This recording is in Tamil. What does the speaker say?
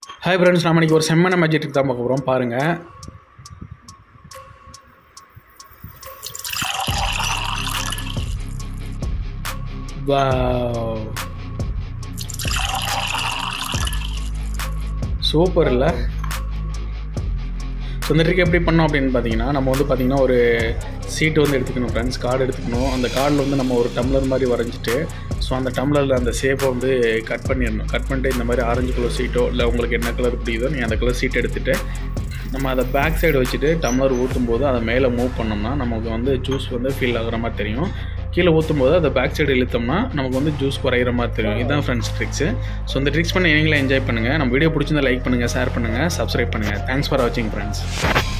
ஹாய் ஃப்ரெண்ட்ஸ் நம்ம இன்னைக்கு ஒரு செம்மன மேஜிக் தான் பார்க்க போகிறோம் பாருங்கள் சூப்பர் இல்லை ஸோ இந்த ட்ரிக் எப்படி பண்ணோம் அப்படின்னு பார்த்தீங்கன்னா நம்ம வந்து பார்த்தீங்கன்னா ஒரு சீட்டு வந்து எடுத்துக்கணும் ஃப்ரெண்ட்ஸ் கார்டு எடுத்துக்கணும் அந்த கார்டில் வந்து நம்ம ஒரு டம்ளர் மாதிரி வரைஞ்சிட்டு ஸோ அந்த டம்ளரில் அந்த ஷேப்பை வந்து கட் பண்ணிடணும் கட் பண்ணிட்டு இந்த மாதிரி ஆரஞ்சு கலர் சீட்டோ இல்லை உங்களுக்கு என்ன கலர் பிடிக்குதோ நீங்கள் அந்த கலர் சீட் எடுத்துகிட்டு நம்ம அதை பேக் சைடு வச்சுட்டு டம்ளர் ஊற்றும் போது அதை மேலே மூவ் பண்ணோம்னா நமக்கு வந்து ஜூஸ் வந்து ஃபீல் ஆகுற மாதிரி தெரியும் கீழே ஊற்றும் போது அதை பேக் சைடு இழுத்தோம்னா நமக்கு வந்து ஜூஸ் குறையிற மாதிரி தெரியும் இதுதான் ஃப்ரெண்ட்ஸ் ட்ரிக்ஸு ஸோ இந்த ட்ரிக்ஸ் பண்ணி நீங்களே என்ஜாய் பண்ணுங்கள் நம்ம வீடியோ பிடிச்சிருந்தா லைக் பண்ணுங்கள் ஷேர் பண்ணுங்கள் சப்ஸ்கிரைப் பண்ணுங்கள் தேங்க்ஸ் ஃபார் வாட்சிங் ஃப்ரெண்ட்ஸ்